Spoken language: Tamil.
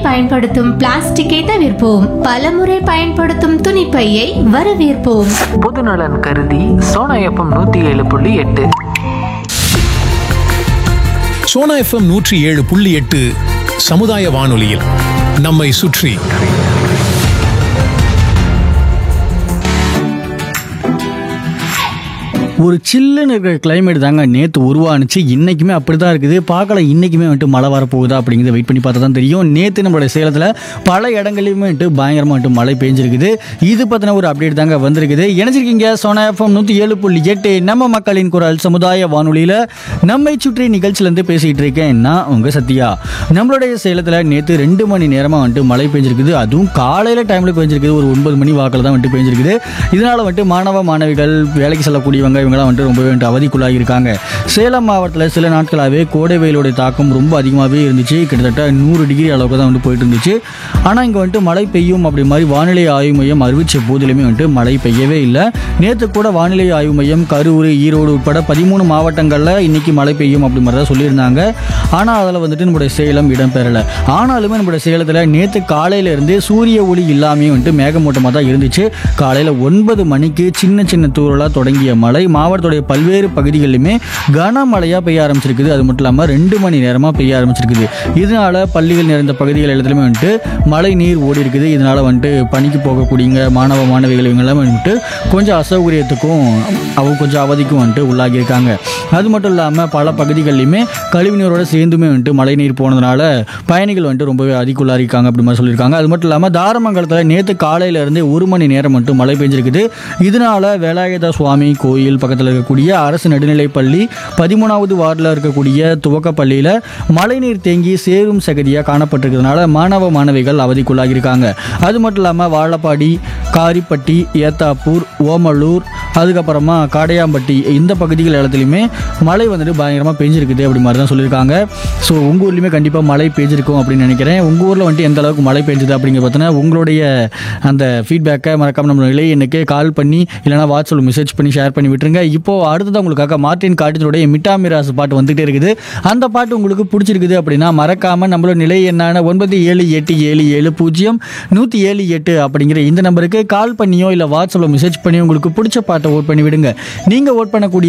பயன்படுத்தும் பிளாஸ்டிக்கை தவிர்ப்போம் பலமுறை பயன்படுத்தும் துணிப்பையை வரவேற்போம் பொதுநலன் கருதி சோனா எஃப்எம் நூற்றி ஏழு புள்ளி எட்டு சோனா எஃப்எம் நூற்றி ஏழு புள்ளி எட்டு சமுதாய வானொலியில் நம்மை சுற்றி ஒரு சில்லுன்னு இருக்கிற கிளைமேட் தாங்க நேற்று உருவானுச்சு இன்றைக்குமே அப்படி தான் இருக்குது பார்க்கல இன்றைக்குமே வந்துட்டு மழை வரப்போகுதா அப்படிங்கிறத வெயிட் பண்ணி பார்த்தா தான் தெரியும் நேற்று நம்மளுடைய சேலத்தில் பல இடங்களையுமே வந்துட்டு பயங்கரமாக வந்துட்டு மழை பெஞ்சிருக்குது இது பற்றின ஒரு அப்டேட் தாங்க வந்திருக்குது இணைஞ்சிருக்கீங்க சோனா எஃப்எம் நூற்றி ஏழு புள்ளி எட்டு நம்ம மக்களின் குரல் சமுதாய வானொலியில் நம்மை சுற்றி நிகழ்ச்சியிலேருந்து பேசிகிட்டு இருக்கேன் நான் உங்கள் சத்யா நம்மளுடைய சேலத்தில் நேற்று ரெண்டு மணி நேரமாக வந்துட்டு மழை பெஞ்சிருக்குது அதுவும் காலையில் டைமில் பெஞ்சிருக்குது ஒரு ஒன்பது மணி வாக்கில் தான் வந்துட்டு பெஞ்சிருக்குது இதனால் வந்துட்டு மாணவ மாணவிகள் வேலைக்கு செல்லக்கூடியவங்க இவங்கெல்லாம் வந்துட்டு ரொம்பவே வந்துட்டு அவதிக்குள்ளாகி இருக்காங்க சேலம் மாவட்டத்தில் சில நாட்களாகவே கோடை வெயிலுடைய தாக்கம் ரொம்ப அதிகமாகவே இருந்துச்சு கிட்டத்தட்ட நூறு டிகிரி அளவுக்கு தான் வந்து போயிட்டு இருந்துச்சு ஆனால் இங்கே வந்துட்டு மழை பெய்யும் அப்படி மாதிரி வானிலை ஆய்வு மையம் அறிவிச்ச போதிலுமே வந்துட்டு மழை பெய்யவே இல்லை நேற்று கூட வானிலை ஆய்வு மையம் கரூர் ஈரோடு உட்பட பதிமூணு மாவட்டங்களில் இன்னைக்கு மழை பெய்யும் அப்படி மாதிரி தான் சொல்லியிருந்தாங்க ஆனால் அதில் வந்துட்டு நம்முடைய சேலம் இடம்பெறலை ஆனாலுமே நம்முடைய சேலத்தில் நேற்று காலையில இருந்தே சூரிய ஒளி இல்லாமே வந்துட்டு மேகமூட்டமாக தான் இருந்துச்சு காலையில் ஒன்பது மணிக்கு சின்ன சின்ன தூரலாக தொடங்கிய மழை மாவட்டத்துடைய பல்வேறு பகுதிகளிலுமே கனமழையாக பெய்ய ஆரம்பிச்சிருக்குது அது மட்டும் இல்லாமல் ரெண்டு மணி நேரமாக பெய்ய ஆரம்பிச்சிருக்குது இதனால பள்ளிகள் நிறைந்த பகுதிகள் எல்லாத்துலேயுமே வந்துட்டு மழை நீர் ஓடி இருக்குது இதனால வந்துட்டு பணிக்கு போகக்கூடியங்க மாணவ மாணவிகள் இவங்கெல்லாம் வந்துட்டு கொஞ்சம் அசௌகரியத்துக்கும் அவங்க கொஞ்சம் அவதிக்கும் வந்துட்டு உள்ளாகியிருக்காங்க அது மட்டும் இல்லாமல் பல பகுதிகளிலுமே கழிவுநீரோட சேர்ந்துமே வந்துட்டு மழை நீர் போனதுனால பயணிகள் வந்துட்டு ரொம்பவே அதிகுள்ளாரிக்காங்க அப்படி மாதிரி சொல்லியிருக்காங்க அது மட்டும் இல்லாமல் தாரமங்கலத்தில் நேற்று காலையிலேருந்து ஒரு மணி நேரம் மட்டும் மழை பெஞ்சிருக்குது இதனால வேலாயுத சுவாமி கோயில் பக்கத்தில் இருக்கக்கூடிய அரசு நடுநிலைப்பள்ளி பதிமூணாவது வார்டில் இருக்கக்கூடிய துவக்கப்பள்ளியில் மழைநீர் தேங்கி சேரும் சகதியாக காணப்பட்டிருக்கிறதுனால மாணவ மாணவிகள் அவதிக்குள்ளாகியிருக்காங்க அது மட்டும் இல்லாமல் வாழப்பாடி காரிப்பட்டி ஏத்தாப்பூர் ஓமலூர் அதுக்கப்புறமா காடையாம்பட்டி இந்த பகுதிகள் இடத்துலையுமே மழை வந்துட்டு பயங்கரமாக பெஞ்சிருக்குது அப்படி மாதிரி தான் சொல்லியிருக்காங்க ஸோ உங்கள் ஊர்லேயுமே கண்டிப்பாக மழை பெஞ்சிருக்கும் அப்படின்னு நினைக்கிறேன் உங்கள் ஊரில் வந்துட்டு எந்த அளவுக்கு மழை பெஞ்சுது அப்படிங்கிற பார்த்தீங்கன்னா உங்களுடைய அந்த ஃபீட்பேக்கை மறக்காம நம்ம நிலை எனக்கு கால் பண்ணி இல்லைனா வாட்ஸ்அப்பில் மெசேஜ் பண்ணி ஷேர் பண்ணி விட்டுருங்க இப்போ அடுத்தது உங்களுக்காக மார்ட்டின் காட்டினுடைய மிட்டாமிராஸ் பாட்டு வந்துகிட்டே இருக்குது அந்த பாட்டு உங்களுக்கு பிடிச்சிருக்குது அப்படின்னா மறக்காம நம்மளோட நிலை என்னான ஒன்பது ஏழு எட்டு ஏழு ஏழு பூஜ்ஜியம் நூற்றி ஏழு எட்டு அப்படிங்கிற இந்த நம்பருக்கு கால் பண்ணியோ இல்லை வாட்ஸ்அப்பில் மெசேஜ் பண்ணியோ உங்களுக்கு பிடிச்ச பாட்டை ஓட் பண்ணி விடுங்க நீங்கள் ஓட் பண்ணக்கூடிய